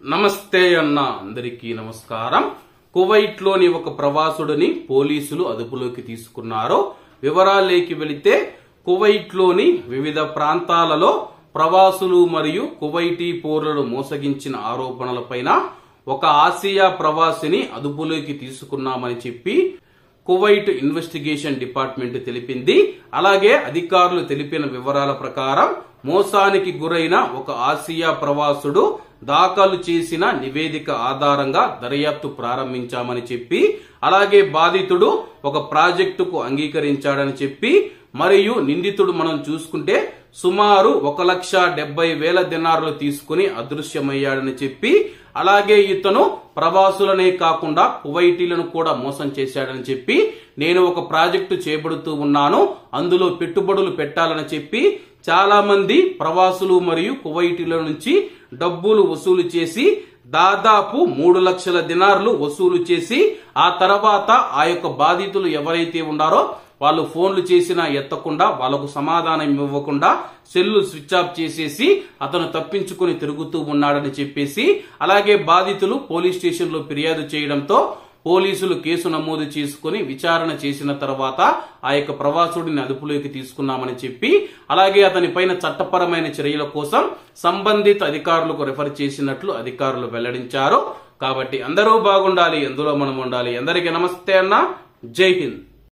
నమస్తే అన్న అందరికీ నమస్కారం కువైట్ లోని ఒక ప్రవాసుడిని పోలీసులు అదుపులోకి తీసుకున్నారు వివరాల్లోకి వెళితే కువైట్ లోని వివిధ ప్రాంతాలలో ప్రవాసులు మరియు కువైటీ పౌరులను మోసగించిన ఆరోపణలపైన ఒక ఆసియా ప్రవాసిని అదుపులోకి తీసుకున్నామని చెప్పి కువైట్ ఇన్వెస్టిగేషన్ డిపార్ట్మెంట్ తెలిపింది అలాగే అధికారులు తెలిపిన వివరాల ప్రకారం మోసానికి గురైన ఒక ఆసియా ప్రవాసుడు దాఖలు చేసిన నివేదిక ఆధారంగా దర్యాప్తు ప్రారంభించామని చెప్పి అలాగే బాధితుడు ఒక ప్రాజెక్టుకు అంగీకరించాడని చెప్పి మరియు నిందితుడు మనం చూసుకుంటే సుమారు ఒక లక్ష డెబ్బై వేల దినారులు తీసుకుని అదృశ్యమయ్యాడని చెప్పి అలాగే ఇతను ప్రవాసులనే కాకుండా కువైటీలను కూడా మోసం చేశాడని చెప్పి నేను ఒక ప్రాజెక్టు చేపడుతూ ఉన్నాను అందులో పెట్టుబడులు పెట్టాలని చెప్పి చాలా మంది ప్రవాసులు మరియు కువైటీల నుంచి డబ్బులు వసూలు చేసి దాదాపు మూడు లక్షల దినార్లు వసూలు చేసి ఆ తర్వాత ఆ యొక్క బాధితులు ఎవరైతే ఉన్నారో వాళ్ళు ఫోన్లు చేసినా ఎత్తకుండా వాళ్ళకు సమాధానం ఇవ్వకుండా సెల్లు స్విచ్ ఆఫ్ చేసేసి అతను తప్పించుకుని తిరుగుతూ ఉన్నాడని చెప్పేసి అలాగే బాధితులు పోలీస్ స్టేషన్ లో ఫిర్యాదు చేయడంతో పోలీసులు కేసు నమోదు చేసుకుని విచారణ చేసిన తర్వాత ఆ యొక్క ప్రవాసుడిని అదుపులోకి తీసుకున్నామని చెప్పి అలాగే అతని పైన చట్టపరమైన చర్యల కోసం సంబంధిత అధికారులకు రెఫర్ చేసినట్లు అధికారులు వెల్లడించారు కాబట్టి అందరూ బాగుండాలి ఎందులో మనం ఉండాలి అందరికీ నమస్తే అన్న జై హింద్